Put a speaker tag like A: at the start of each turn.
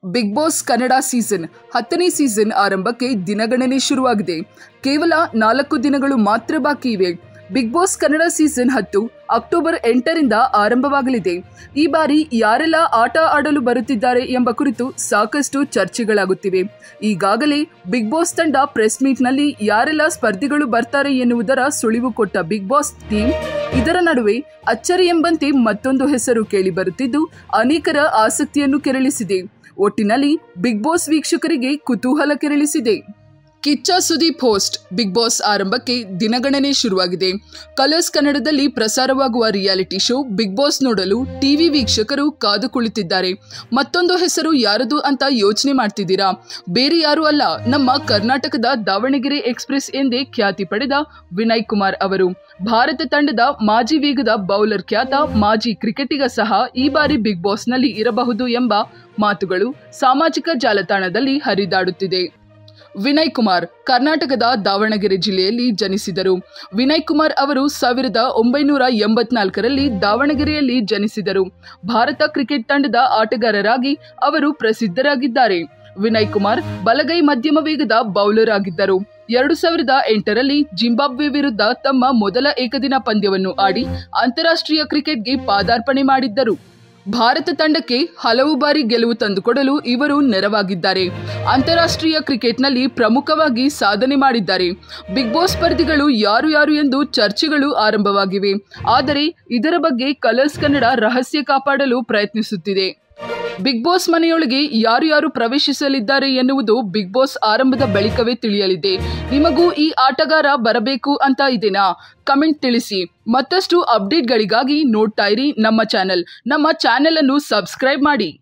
A: big Boss Kannada season ಹತ್ತನೇ season ಆರಂಭಕ್ಕೆ ದಿನಗಣನೆ ಶುರುವಾಗಿದೆ ಕೇವಲ ನಾಲ್ಕು ದಿನಗಳು ಮಾತ್ರ ಬಾಕಿ ಇವೆ ಬಿಗ್ ಬಾಸ್ ಕನ್ನಡ ಸೀಸನ್ ಹತ್ತು ಅಕ್ಟೋಬರ್ ಎಂಟರಿಂದ ಆರಂಭವಾಗಲಿದೆ ಈ ಬಾರಿ ಯಾರೆಲ್ಲ ಆಟ ಆಡಲು ಬರುತ್ತಿದ್ದಾರೆ ಎಂಬ ಕುರಿತು ಸಾಕಷ್ಟು ಚರ್ಚೆಗಳಾಗುತ್ತಿವೆ ಈಗಾಗಲೇ ಬಿಗ್ ಬಾಸ್ ತಂಡ ಪ್ರೆಸ್ ಮೀಟ್ನಲ್ಲಿ ಯಾರೆಲ್ಲ ಸ್ಪರ್ಧಿಗಳು ಬರ್ತಾರೆ ಎನ್ನುವುದರ ಸುಳಿವು ಕೊಟ್ಟ ಬಿಗ್ ಬಾಸ್ ಟೀಮ್ ಇದರ ನಡುವೆ ಅಚ್ಚರಿ ಎಂಬಂತೆ ಮತ್ತೊಂದು ಹೆಸರು ಕೇಳಿಬರುತ್ತಿದ್ದು ಅನೇಕರ ಆಸಕ್ತಿಯನ್ನು ಕೆರಳಿಸಿದೆ ಒಟ್ಟಿನಲ್ಲಿ ಬಿಗ್ ಬಾಸ್ ವೀಕ್ಷಕರಿಗೆ ಕುತೂಹಲ ಕೆರಳಿಸಿದೆ Kichcha Sudeep host Bigg Boss ಆರಂಭಕ್ಕೆ ದಿನಗಣನೆ ಶುರುವಾಗಿದೆ ಕಲರ್ಸ್ ಕನ್ನಡದಲ್ಲಿ ಪ್ರಸಾರವಾಗುವ ರಿಯಾಲಿಟಿ ಶೋ ಬಿಗ್ ಬಾಸ್ ನೋಡಲು ಟಿವಿ ವೀಕ್ಷಕರು ಕಾದು ಕುಳಿತಿದ್ದಾರೆ ಮತ್ತೊಂದು ಹೆಸರು ಯಾರದು ಅಂತ ಯೋಚನೆ ಮಾಡ್ತಿದ್ದೀರಾ ಬೇರೆ ಯಾರೂ ಅಲ್ಲ ನಮ್ಮ ಕರ್ನಾಟಕದ ದಾವಣಗೆರೆ ಎಕ್ಸ್ಪ್ರೆಸ್ ಎಂದೇ ಖ್ಯಾತಿ ಪಡೆದ ವಿನಯ್ ಕುಮಾರ್ ಅವರು ಭಾರತ ತಂಡದ ಮಾಜಿ ವೇಗದ ಬೌಲರ್ ಖ್ಯಾತ ಮಾಜಿ ಕ್ರಿಕೆಟಿಗ ಸಹ ಈ ಬಾರಿ ಬಿಗ್ ಬಾಸ್ನಲ್ಲಿ ಇರಬಹುದು ಎಂಬ ಮಾತುಗಳು ಸಾಮಾಜಿಕ ಜಾಲತಾಣದಲ್ಲಿ ಹರಿದಾಡುತ್ತಿದೆ ವಿನಯ್ ಕುಮಾರ್ ಕರ್ನಾಟಕದ ದಾವಣಗೆರೆ ಜಿಲ್ಲೆಯಲ್ಲಿ ಜನಿಸಿದರು ವಿನಯ್ ಕುಮಾರ್ ಅವರು ಸಾವಿರದ ಒಂಬೈನೂರ ಎಂಬತ್ನಾಲ್ಕರಲ್ಲಿ ದಾವಣಗೆರೆಯಲ್ಲಿ ಜನಿಸಿದರು ಭಾರತ ಕ್ರಿಕೆಟ್ ತಂಡದ ಆಟಗಾರರಾಗಿ ಅವರು ಪ್ರಸಿದ್ಧರಾಗಿದ್ದಾರೆ ವಿನಯ್ ಕುಮಾರ್ ಬಲಗೈ ಮಧ್ಯಮ ವೇಗದ ಬೌಲರ್ ಆಗಿದ್ದರು ಎರಡು ಸಾವಿರದ ಎಂಟರಲ್ಲಿ ಜಿಂಬಾಬ್ವೆ ವಿರುದ್ಧ ತಮ್ಮ ಮೊದಲ ಏಕದಿನ ಪಂದ್ಯವನ್ನು ಆಡಿ ಅಂತಾರಾಷ್ಟ್ರೀಯ ಕ್ರಿಕೆಟ್ಗೆ ಪಾದಾರ್ಪಣೆ ಮಾಡಿದ್ದರು ಭಾರತ ತಂಡಕ್ಕೆ ಹಲವು ಬಾರಿ ಗೆಲುವು ತಂದುಕೊಡಲು ಇವರು ನೆರವಾಗಿದ್ದಾರೆ ಅಂತಾರಾಷ್ಟ್ರೀಯ ಕ್ರಿಕೆಟ್ನಲ್ಲಿ ಪ್ರಮುಖವಾಗಿ ಸಾಧನೆ ಮಾಡಿದ್ದಾರೆ ಬಿಗ್ ಬಾಸ್ ಸ್ಪರ್ಧಿಗಳು ಯಾರು ಯಾರು ಎಂದು ಚರ್ಚೆಗಳು ಆರಂಭವಾಗಿವೆ ಆದರೆ ಇದರ ಬಗ್ಗೆ ಕಲರ್ಸ್ ಕನ್ನಡ ರಹಸ್ಯ ಕಾಪಾಡಲು ಪ್ರಯತ್ನಿಸುತ್ತಿದೆ ಬಿಗ್ ಬಾಸ್ ಮನೆಯೊಳಗೆ ಯಾರು ಯಾರು ಪ್ರವೇಶಿಸಲಿದ್ದಾರೆ ಎನ್ನುವುದು ಬಿಗ್ ಬಾಸ್ ಆರಂಭದ ಬಳಿಕವೇ ತಿಳಿಯಲಿದೆ ನಿಮಗೂ ಈ ಆಟಗಾರ ಬರಬೇಕು ಅಂತ ಇದೆನಾ ಕಮೆಂಟ್ ತಿಳಿಸಿ ಮತ್ತಷ್ಟು ಅಪ್ಡೇಟ್ಗಳಿಗಾಗಿ ನೋಡ್ತಾ ಇರಿ ನಮ್ಮ ಚಾನೆಲ್ ನಮ್ಮ ಚಾನೆಲ್ ಅನ್ನು ಸಬ್ಸ್ಕ್ರೈಬ್ ಮಾಡಿ